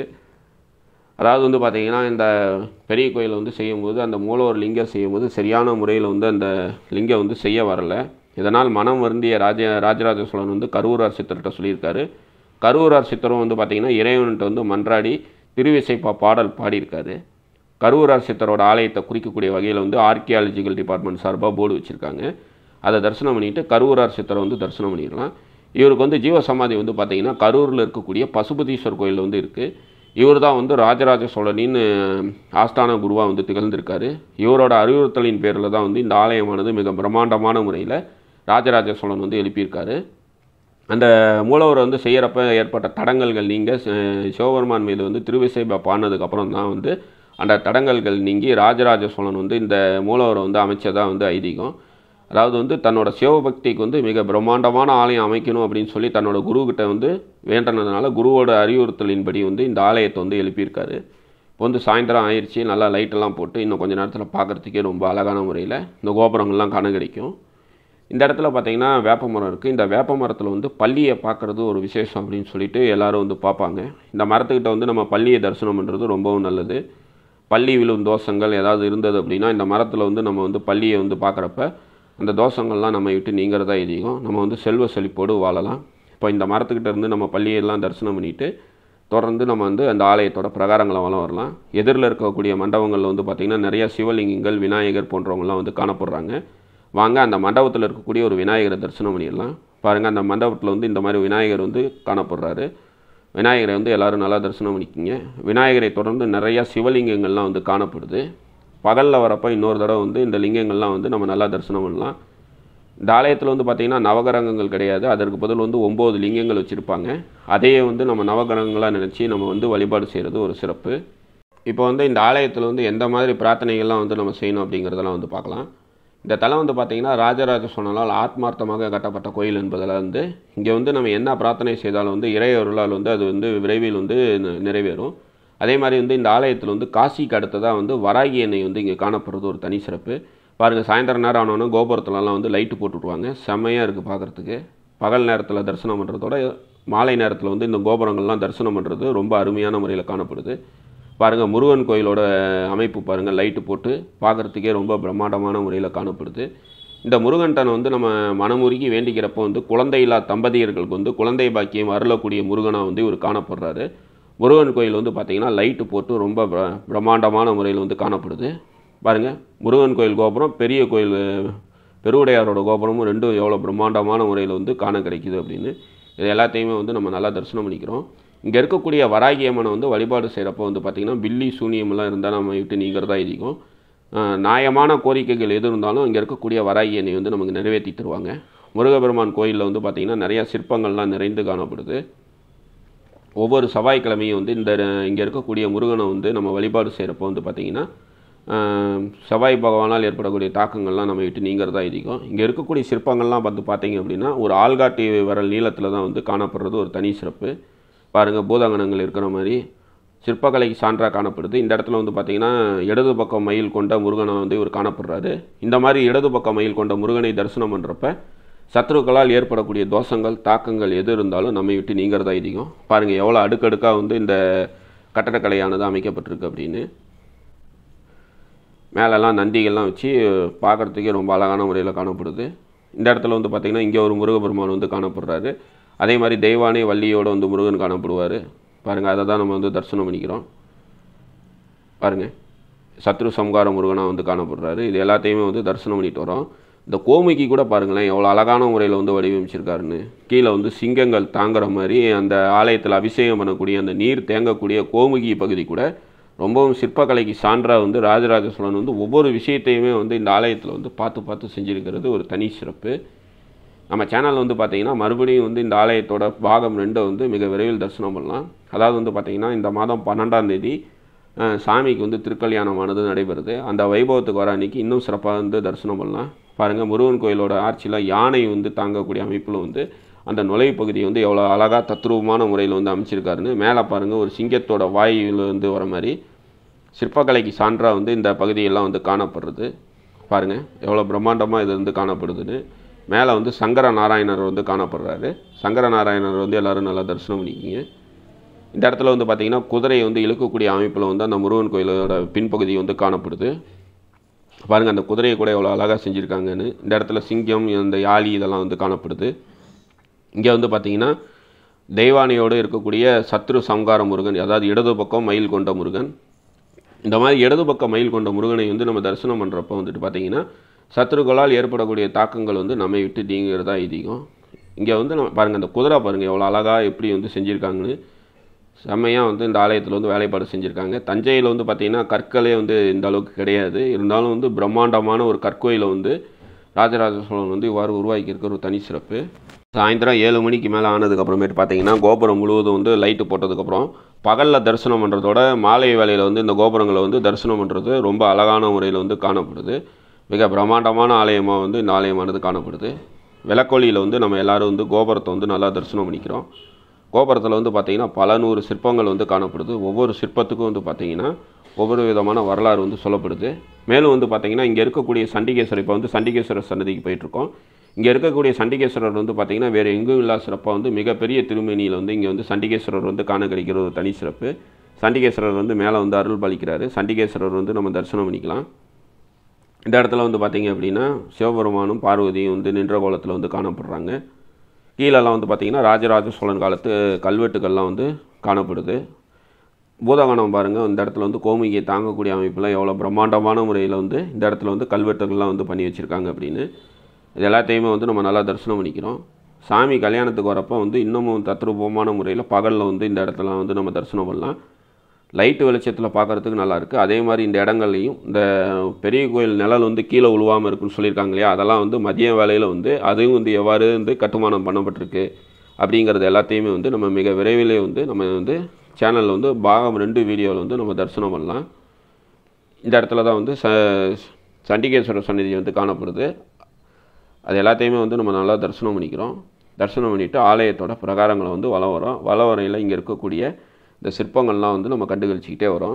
அதாவது வந்து பார்த்திங்கன்னா இந்த பெரிய கோயிலை வந்து செய்யும்போது அந்த மூலவர் லிங்கம் செய்யும்போது சரியான முறையில் வந்து அந்த லிங்கம் வந்து செய்ய வரல இதனால் மனம் வருந்திய ராஜ ராஜராஜ சோழன் வந்து கரூரார் சித்தர்கிட்ட சொல்லியிருக்காரு கரூரார் சித்தரும் வந்து பார்த்திங்கன்னா இறைவன்கிட்ட வந்து மன்றாடி திருவிசைப்பா பாடல் பாடியிருக்காரு கரூரார் சித்தரோட ஆலயத்தை குறிக்கக்கூடிய வகையில் வந்து ஆர்கியாலஜிக்கல் டிபார்ட்மெண்ட் சார்பாக போர்டு வச்சுருக்காங்க அதை தரிசனம் பண்ணிட்டு கரூரார் சித்தரை வந்து தரிசனம் பண்ணிடலாம் இவருக்கு வந்து ஜீவசமாதி வந்து பார்த்திங்கன்னா கரூரில் இருக்கக்கூடிய பசுபதீஸ்வர் கோயில் வந்து இருக்குது இவர் தான் வந்து ராஜராஜ சோழனின் ஆஸ்தான குருவாக வந்து திகழ்ந்திருக்காரு இவரோட அறிவுறுத்தலின் பேரில் தான் வந்து இந்த ஆலயமானது மிக பிரம்மாண்டமான முறையில் ராஜராஜ சோழன் வந்து எழுப்பியிருக்காரு அந்த மூலவரை வந்து செய்கிறப்ப ஏற்பட்ட தடங்கல்கள் நீங்க சி- சிவபெருமான் மீது வந்து திருவிசைபா பாடினதுக்கப்புறம் தான் வந்து அந்த தடங்கல்கள் நீங்கி ராஜராஜ சோழன் வந்து இந்த மூலவரை வந்து அமைச்சதாக வந்து ஐதீகம் அதாவது வந்து தன்னோட சிவபக்திக்கு வந்து மிக பிரம்மாண்டமான ஆலயம் அமைக்கணும் அப்படின்னு சொல்லி தன்னோட குருக்கிட்ட வந்து வேண்டினதுனால குருவோட அறிவுறுத்தலின்படி வந்து இந்த ஆலயத்தை வந்து எழுப்பியிருக்காரு இப்போ வந்து சாயந்தரம் ஆயிடுச்சு நல்லா லைட்டெல்லாம் போட்டு இன்னும் கொஞ்ச நேரத்தில் பார்க்குறதுக்கே ரொம்ப அழகான முறையில் இந்த கோபுரங்கள்லாம் காண கிடைக்கும் இந்த இடத்துல பார்த்தீங்கன்னா வேப்ப மரம் இருக்குது இந்த வேப்ப மரத்தில் வந்து பள்ளியை பார்க்குறது ஒரு விசேஷம் அப்படின்னு சொல்லிட்டு எல்லாரும் வந்து பார்ப்பாங்க இந்த மரத்துக்கிட்ட வந்து நம்ம பள்ளியை தரிசனம் பண்ணுறது ரொம்பவும் நல்லது பள்ளி விழும் தோஷங்கள் ஏதாவது இருந்தது அப்படின்னா இந்த மரத்தில் வந்து நம்ம வந்து பள்ளியை வந்து பார்க்குறப்ப அந்த தோஷங்கள்லாம் நம்ம விட்டு நீங்கிறதா எதிகம் நம்ம வந்து செல்வ செழிப்போடு வாழலாம் இப்போ இந்த மரத்துக்கிட்ட இருந்து நம்ம பள்ளியெல்லாம் தரிசனம் பண்ணிட்டு தொடர்ந்து நம்ம வந்து அந்த ஆலயத்தோட பிரகாரங்களை வளம் வரலாம் எதிரில் இருக்கக்கூடிய மண்டபங்களில் வந்து பார்த்திங்கன்னா நிறைய சிவலிங்கங்கள் விநாயகர் போன்றவங்கலாம் வந்து காணப்படுறாங்க வாங்க அந்த மண்டபத்தில் இருக்கக்கூடிய ஒரு விநாயகரை தரிசனம் பண்ணிடலாம் பாருங்கள் அந்த மண்டபத்தில் வந்து இந்த மாதிரி விநாயகர் வந்து காணப்படுறாரு விநாயகரை வந்து எல்லாரும் நல்லா தரிசனம் பண்ணிக்கிங்க விநாயகரை தொடர்ந்து நிறையா சிவலிங்கங்கள்லாம் வந்து காணப்படுது பகலில் வரப்போ இன்னொரு தடவை வந்து இந்த லிங்கங்கள்லாம் வந்து நம்ம நல்லா தரிசனம் பண்ணலாம் இந்த ஆலயத்தில் வந்து பார்த்திங்கன்னா நவகிரகங்கள் கிடையாது அதற்கு பதில் வந்து ஒம்பது லிங்கங்கள் வச்சுருப்பாங்க அதையே வந்து நம்ம நவகிரகங்களாக நினச்சி நம்ம வந்து வழிபாடு செய்கிறது ஒரு சிறப்பு இப்போ வந்து இந்த ஆலயத்தில் வந்து எந்த மாதிரி பிரார்த்தனைகள்லாம் வந்து நம்ம செய்யணும் அப்படிங்கிறதெல்லாம் வந்து பார்க்கலாம் இந்த தலம் வந்து பார்த்திங்கன்னா ராஜராஜ சோழனால் ஆத்மார்த்தமாக கட்டப்பட்ட கோயில் என்பதில் வந்து இங்கே வந்து நம்ம என்ன பிரார்த்தனை செய்தாலும் வந்து இறை அருளால் வந்து அது வந்து விரைவில் வந்து நி- நிறைவேறும் அதே மாதிரி வந்து இந்த ஆலயத்தில் வந்து காசிக்கு அடுத்ததாக வந்து வராகி எண்ணெய் வந்து இங்கே காணப்படுறது ஒரு தனி சிறப்பு பாருங்கள் சாயந்தரம் நேரம் ஆனோன்னா கோபுரத்துலலாம் வந்து லைட்டு போட்டு விட்ருவாங்க செம்மையாக இருக்குது பார்க்குறதுக்கு பகல் நேரத்தில் தரிசனம் பண்ணுறதோட மாலை நேரத்தில் வந்து இந்த கோபுரங்கள்லாம் தரிசனம் பண்ணுறது ரொம்ப அருமையான முறையில் காணப்படுது பாருங்கள் முருகன் கோயிலோட அமைப்பு பாருங்கள் லைட்டு போட்டு பார்க்குறதுக்கே ரொம்ப பிரம்மாண்டமான முறையில் காணப்படுது இந்த முருகன்டன் வந்து நம்ம மனமுருகி வேண்டிக்கிறப்போ வந்து குழந்தையில்லா தம்பதியர்களுக்கு வந்து குழந்தை பாக்கியம் அருளக்கூடிய முருகனாக வந்து இவர் காணப்படுறாரு முருகன் கோயில் வந்து பார்த்திங்கன்னா லைட்டு போட்டு ரொம்ப பிர- பிரம்மாண்டமான முறையில் வந்து காணப்படுது பாருங்கள் முருகன் கோயில் கோபுரம் பெரிய கோயில் பெருவுடையாரோட கோபுரமும் ரெண்டும் எவ்வளோ பிரம்மாண்டமான முறையில் வந்து காண கிடைக்குது அப்படின்னு இது எல்லாத்தையுமே வந்து நம்ம நல்லா தரிசனம் பண்ணிக்கிறோம் இங்கே இருக்கக்கூடிய வராகி அம்மனை வந்து வழிபாடு செய்கிறப்போ வந்து பார்த்திங்கன்னா பில்லி சூனியமெல்லாம் இருந்தால் நம்ம விட்டு நீங்கிறதா இருக்கும் ஆஹ் நியாயமான கோரிக்கைகள் எது இருந்தாலும் இங்கே இருக்கக்கூடிய வராகி அன்னை வந்து நமக்கு நிறைவேற்றி தருவாங்க முருகபெருமான் கோயிலில் வந்து பார்த்திங்கன்னா நிறையா சிற்பங்கள்லாம் நிறைந்து காணப்படுது ஒவ்வொரு செவ்வாய்க்கிழமையும் வந்து இந்த இங்கே இருக்கக்கூடிய முருகனை வந்து நம்ம வழிபாடு செய்கிறப்போ வந்து பார்த்திங்கன்னா ஆஹ், செவ்வாய் பகவானால் ஏற்படக்கூடிய தாக்கங்கள்லாம் நம்ம விட்டு நீங்கிறதா அதிகம் இங்கே இருக்கக்கூடிய சிற்பங்கள்லாம் பார்த்து பார்த்தீங்க அப்படின்னா ஒரு ஆள்காட்டி விரல் நீளத்தில் தான் வந்து காணப்படுறது ஒரு தனி சிறப்பு பாருங்கள் பூதகணங்கள் இருக்கிற மாதிரி சிற்பக்கலைக்கு சான்றாக காணப்படுது இந்த இடத்துல வந்து பார்த்திங்கன்னா இடது பக்கம் மயில் கொண்ட முருகனை வந்து இவர் காணப்படுறாரு இந்த மாதிரி இடது பக்கம் மயில் கொண்ட முருகனை தரிசனம் பண்ணுறப்ப சத்ருக்களால் ஏற்படக்கூடிய தோஷங்கள் தாக்கங்கள் எது இருந்தாலும் நம்மை விட்டு நீங்கிறதா அதிகம் பாருங்கள் எவ்வளோ அடுக்கடுக்காக வந்து இந்த கட்டடக்கலையானது அமைக்கப்பட்டிருக்கு அப்படின்னு மேலெல்லாம் நந்திகள்லாம் வச்சு பார்க்குறதுக்கே ரொம்ப அழகான முறையில் காணப்படுது இந்த இடத்துல வந்து பார்த்திங்கன்னா இங்கே ஒரு முருகபெருமான் வந்து காணப்படுறாரு அதே மாதிரி தெய்வானை வள்ளியோட வந்து முருகன் காணப்படுவார் பாருங்கள் அதை தான் நம்ம வந்து தரிசனம் பண்ணிக்கிறோம் பாருங்கள் சத்ரு சம்கார முருகனாக வந்து காணப்படுறாரு இது எல்லாத்தையுமே வந்து தரிசனம் பண்ணிட்டு வரோம் இந்த கோமிக்கு கூட பாருங்களேன் எவ்வளோ அழகான முறையில் வந்து வடிவமைச்சிருக்காருன்னு கீழே வந்து சிங்கங்கள் தாங்குற மாதிரி அந்த ஆலயத்தில் அபிஷேகம் பண்ணக்கூடிய அந்த நீர் தேங்கக்கூடிய கோமுகி பகுதி கூட ரொம்பவும் சிற்பக்கலைக்கு சான்றாக வந்து ராஜராஜ சோழன் வந்து ஒவ்வொரு விஷயத்தையுமே வந்து இந்த ஆலயத்தில் வந்து பார்த்து பார்த்து செஞ்சுருக்கிறது ஒரு தனி சிறப்பு நம்ம சேனல் வந்து பார்த்தீங்கன்னா மறுபடியும் வந்து இந்த ஆலயத்தோட பாகம் ரெண்டை வந்து மிக விரைவில் தரிசனம் பண்ணலாம் அதாவது வந்து பார்த்தீங்கன்னா இந்த மாதம் பன்னெண்டாம் தேதி அஹ், சாமிக்கு வந்து திருக்கல்யாணமானது நடைபெறுது அந்த வைபவத்துக்கு வர அன்னைக்கு இன்னும் சிறப்பாக வந்து தரிசனம் பண்ணலாம் பாருங்கள் முருகன் கோயிலோட ஆட்சியில் யானை வந்து தாங்கக்கூடிய அமைப்பில் வந்து அந்த நுழைவு பகுதியை வந்து எவ்வளோ அழகாக தத்ரூபமான முறையில் வந்து அமைச்சிருக்காருன்னு மேலே பாருங்கள் ஒரு சிங்கத்தோட வாயில் வந்து வர மாதிரி சிற்பக்கலைக்கு சான்றாக வந்து இந்த பகுதியெல்லாம் வந்து காணப்படுறது பாருங்கள் எவ்வளோ பிரம்மாண்டமாக இது வந்து காணப்படுதுன்னு மேலே வந்து சங்கர நாராயணர் வந்து காணப்படுறாரு சங்கர நாராயணர் வந்து எல்லோரும் நல்லா தரிசனம் பண்ணிக்கிங்க இந்த இடத்துல வந்து பார்த்திங்கன்னா குதிரையை வந்து இழுக்கக்கூடிய அமைப்பில் வந்து அந்த முருகன் கோயிலோட பின்பகுதி வந்து காணப்படுது பாருங்கள் அந்த குதிரையை கூட எவ்வளோ அழகாக செஞ்சுருக்காங்கன்னு இந்த இடத்துல சிங்கம் இந்த யாழி இதெல்லாம் வந்து காணப்படுது இங்கே வந்து பார்த்திங்கன்னா தெய்வானையோடு இருக்கக்கூடிய சத்ரு சங்கார முருகன் அதாவது இடது பக்கம் மயில் கொண்ட முருகன் இந்த மாதிரி இடது பக்கம் மயில் கொண்ட முருகனை வந்து நம்ம தரிசனம் பண்ணுறப்போ வந்துட்டு பார்த்திங்கன்னா சத்ருக்களால் ஏற்படக்கூடிய தாக்கங்கள் வந்து நம்மை விட்டு நீங்கிறதா ஐதீகம் இங்கே வந்து நம்ம பாருங்கள் அந்த குதிரை பாருங்கள் எவ்வளோ அழகாக எப்படி வந்து செஞ்சுருக்காங்கன்னு செம்மையாக வந்து இந்த ஆலயத்தில் வந்து வேலைப்பாடு செஞ்சுருக்காங்க தஞ்சையில் வந்து பார்த்திங்கன்னா கற்களே வந்து இந்த அளவுக்கு கிடையாது இருந்தாலும் வந்து பிரம்மாண்டமான ஒரு கற்கோயிலை வந்து ராஜராஜ சோழன் வந்து இவ்வாறு உருவாக்கியிருக்கிற ஒரு தனி சிறப்பு சாயந்தரம் ஏழு மணிக்கு மேலே ஆனதுக்கப்புறமேட்டு பார்த்தீங்கன்னா கோபுரம் முழுவதும் வந்து லைட்டு போட்டதுக்கப்புறம் பகலில் தரிசனம் பண்ணுறதோட மாலை வேளையில் வந்து இந்த கோபுரங்களை வந்து தரிசனம் பண்ணுறது ரொம்ப அழகான முறையில் வந்து காணப்படுது மிக பிரம்மாண்டமான ஆலயமாக வந்து இந்த ஆலயமானது காணப்படுது விளக்கொலியில் வந்து நம்ம எல்லோரும் வந்து கோபுரத்தை வந்து நல்லா தரிசனம் பண்ணிக்கிறோம் கோபுரத்தில் வந்து பார்த்திங்கன்னா பல நூறு சிற்பங்கள் வந்து காணப்படுது ஒவ்வொரு சிற்பத்துக்கும் வந்து பார்த்திங்கன்னா ஒவ்வொரு விதமான வரலாறு வந்து சொல்லப்படுது மேலும் வந்து பார்த்திங்கன்னா இங்கே இருக்கக்கூடிய சண்டிகேஸ்வரர் இப்போ வந்து சண்டிகேஸ்வரர் சன்னதிக்கு போயிட்டுருக்கோம் இங்கே இருக்கக்கூடிய சண்டிகேஸ்வரர் வந்து பார்த்திங்கன்னா வேறு எங்கும் இல்லா சிறப்பாக வந்து மிகப்பெரிய திருமேனியில் வந்து இங்கே வந்து சண்டிகேஸ்வரர் வந்து காண கிடைக்கிற ஒரு தனி சிறப்பு சண்டிகேஸ்வரர் வந்து மேலே வந்து அருள் பாலிக்கிறாரு சண்டிகேஸ்வரர் வந்து நம்ம தரிசனம் பண்ணிக்கலாம் இந்த இடத்துல வந்து பார்த்திங்க அப்படின்னா சிவபெருமானும் பார்வதியும் வந்து நின்ற கோலத்தில் வந்து காணப்படுறாங்க கீழெல்லாம் வந்து பார்த்திங்கன்னா ராஜராஜ சோழன் காலத்து கல்வெட்டுகள்லாம் வந்து காணப்படுது பூதகணம் பாருங்கள் இந்த இடத்துல வந்து கோமிகையை தாங்கக்கூடிய அமைப்பில் எவ்வளோ பிரம்மாண்டமான முறையில் வந்து இந்த இடத்துல வந்து கல்வெட்டுகள்லாம் வந்து பண்ணி வச்சுருக்காங்க அப்படின்னு இது எல்லாத்தையுமே வந்து நம்ம நல்லா தரிசனம் பண்ணிக்கிறோம் சாமி கல்யாணத்துக்கு வரப்போ வந்து இன்னமும் தத்ரூபமான முறையில் பகலில் வந்து இந்த இடத்துல வந்து நம்ம தரிசனம் பண்ணலாம் லைட்டு வெளிச்சத்தில் பார்க்குறதுக்கு நல்லாயிருக்கு அதே மாதிரி இந்த இடங்கள்லையும் இந்த பெரிய கோயில் நிழல் வந்து கீழே உழுவாமல் இருக்குன்னு சொல்லியிருக்காங்க இல்லையா அதெல்லாம் வந்து மதிய வேலையில் வந்து அதுவும் வந்து எவ்வாறு வந்து கட்டுமானம் பண்ணப்பட்டிருக்கு அப்படிங்கிறது எல்லாத்தையுமே வந்து நம்ம மிக விரைவிலே வந்து நம்ம வந்து சேனலில் வந்து பாகம் ரெண்டு வீடியோவில் வந்து நம்ம தரிசனம் பண்ணலாம் இந்த இடத்துல தான் வந்து ச சண்டிகேஸ்வரர் சந்நிதி வந்து காணப்படுது அது எல்லாத்தையுமே வந்து நம்ம நல்லா தரிசனம் பண்ணிக்கிறோம் தரிசனம் பண்ணிவிட்டு ஆலயத்தோட பிரகாரங்களை வந்து வளம் வரோம் வள வரையில் இங்கே இருக்கக்கூடிய இந்த சிற்பங்கள்லாம் வந்து நம்ம கண்டுகளிச்சிக்கிட்டே வரோம்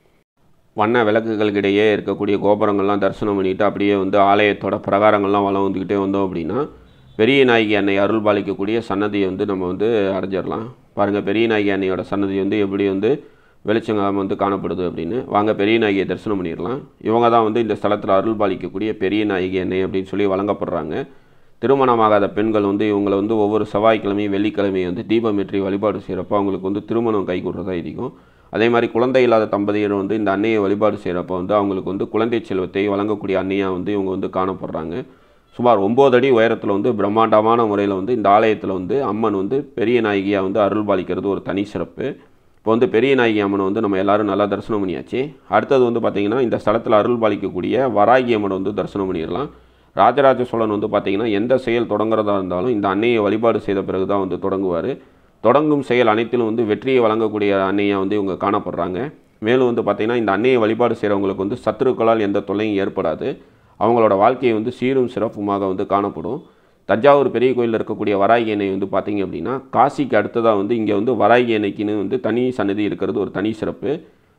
வண்ண விளக்குகளுக்கிடையே இருக்கக்கூடிய கோபுரங்கள்லாம் தரிசனம் பண்ணிவிட்டு அப்படியே வந்து ஆலயத்தோட பிரகாரங்கள்லாம் வளம் வந்துக்கிட்டே வந்தோம் அப்படின்னா பெரிய நாயகி அன்னை அருள் பாலிக்கக்கூடிய சன்னதியை வந்து நம்ம வந்து அடைஞ்சிடலாம் பாருங்கள் பெரிய நாயகி அன்னையோட சன்னதி வந்து எப்படி வந்து வெளிச்சங்காம வந்து காணப்படுது அப்படின்னு வாங்க பெரிய நாயகியை தரிசனம் பண்ணிடலாம் இவங்க தான் வந்து இந்த ஸ்தலத்தில் அருள் பாலிக்கக்கூடிய பெரிய நாயகி அன்னை அப்படின்னு சொல்லி வழங்கப்படுறாங்க திருமணமாகாத பெண்கள் வந்து இவங்களை வந்து ஒவ்வொரு செவ்வாய்க்கிழமையும் வெள்ளிக்கிழமையும் வந்து தீபமேற்றி வழிபாடு செய்கிறப்போ அவங்களுக்கு வந்து திருமணம் கைகூடுறதா இருக்கும் அதே மாதிரி குழந்தை இல்லாத தம்பதியர் வந்து இந்த அன்னையை வழிபாடு செய்கிறப்போ வந்து அவங்களுக்கு வந்து குழந்தை செல்வத்தை வழங்கக்கூடிய அன்னையாக வந்து இவங்க வந்து காணப்படுறாங்க சுமார் ஒம்பது அடி உயரத்தில் வந்து பிரம்மாண்டமான முறையில் வந்து இந்த ஆலயத்தில் வந்து அம்மன் வந்து பெரிய நாயகியாக வந்து அருள் பாலிக்கிறது ஒரு தனி சிறப்பு இப்போ வந்து பெரிய நாயகி அம்மனை வந்து நம்ம எல்லாரும் நல்லா தரிசனம் பண்ணியாச்சு அடுத்தது வந்து பார்த்திங்கன்னா இந்த ஸ்தலத்தில் அருள் பாலிக்கக்கூடிய வராகி அம்மனை வந்து தரிசனம் பண்ணிடலாம் ராஜராஜ சோழன் வந்து பார்த்திங்கன்னா எந்த செயல் தொடங்குறதா இருந்தாலும் இந்த அன்னையை வழிபாடு செய்த பிறகு தான் வந்து தொடங்குவார் தொடங்கும் செயல் அனைத்திலும் வந்து வெற்றியை வழங்கக்கூடிய அன்னையாக வந்து இவங்க காணப்படுறாங்க மேலும் வந்து பார்த்திங்கன்னா இந்த அன்னையை வழிபாடு செய்கிறவங்களுக்கு வந்து சத்துருக்களால் எந்த தொல்லையும் ஏற்படாது அவங்களோட வாழ்க்கையை வந்து சீரும் சிறப்புமாக வந்து காணப்படும் தஞ்சாவூர் பெரிய கோயிலில் இருக்கக்கூடிய வராகி எண்ணெய் வந்து பார்த்திங்க அப்படின்னா காசிக்கு அடுத்ததாக வந்து இங்கே வந்து வராகி எண்ணெய்க்குன்னு வந்து தனி சன்னதி இருக்கிறது ஒரு தனி சிறப்பு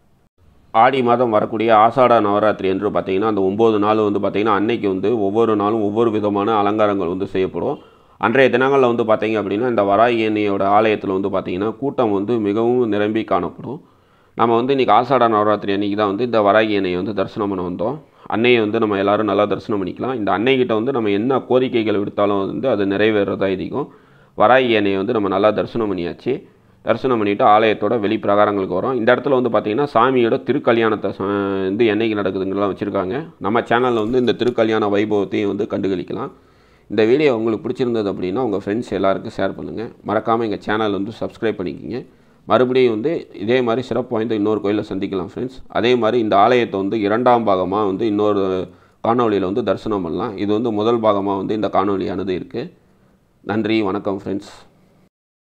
ஆடி மாதம் வரக்கூடிய ஆசாட நவராத்திரி என்று பார்த்திங்கன்னா அந்த ஒம்பது நாள் வந்து பார்த்திங்கன்னா அன்னைக்கு வந்து ஒவ்வொரு நாளும் ஒவ்வொரு விதமான அலங்காரங்கள் வந்து செய்யப்படும் அன்றைய தினங்களில் வந்து பார்த்திங்க அப்படின்னா இந்த வராகி எண்ணெயோட ஆலயத்தில் வந்து பார்த்திங்கன்னா கூட்டம் வந்து மிகவும் நிரம்பி காணப்படும் நம்ம வந்து இன்றைக்கி ஆசாட நவராத்திரி அன்றைக்கி தான் வந்து இந்த வராகி எண்ணெயை வந்து தரிசனம் பண்ண வந்தோம் அன்னையை வந்து நம்ம எல்லோரும் நல்லா தரிசனம் பண்ணிக்கலாம் இந்த அன்னைக்கிட்ட வந்து நம்ம என்ன கோரிக்கைகள் விடுத்தாலும் வந்து அது நிறைவேறதா இருக்கும் வராகி எண்ணெயை வந்து நம்ம நல்லா தரிசனம் பண்ணியாச்சு தரிசனம் பண்ணிவிட்டு ஆலயத்தோட வெளி பிரகாரங்களுக்கு வரோம் இந்த இடத்துல வந்து பார்த்திங்கன்னா சாமியோட திருக்கல்யாணத்தை ச- வந்து என்னைக்கு நடக்குதுங்கலாம் வச்சுருக்காங்க நம்ம சேனலில் வந்து இந்த திருக்கல்யாண வைபவத்தையும் வந்து கண்டுகளிக்கலாம் இந்த வீடியோ உங்களுக்கு பிடிச்சிருந்தது அப்படின்னா உங்கள் ஃப்ரெண்ட்ஸ் எல்லாருக்கும் ஷேர் பண்ணுங்கள் மறக்காமல் எங்கள் சேனல் வந்து சப்ஸ்கிரைப் பண்ணிக்கோங்க மறுபடியும் வந்து இதே மாதிரி சிறப்பு வாய்ந்த இன்னொரு கோயிலில் சந்திக்கலாம் ஃப்ரெண்ட்ஸ் அதே மாதிரி இந்த ஆலயத்தை வந்து இரண்டாம் பாகமாக வந்து இன்னொரு காணொளியில் வந்து தரிசனம் பண்ணலாம் இது வந்து முதல் பாகமாக வந்து இந்த காணொளியானது இருக்குது நன்றி வணக்கம் ஃப்ரெண்ட்ஸ்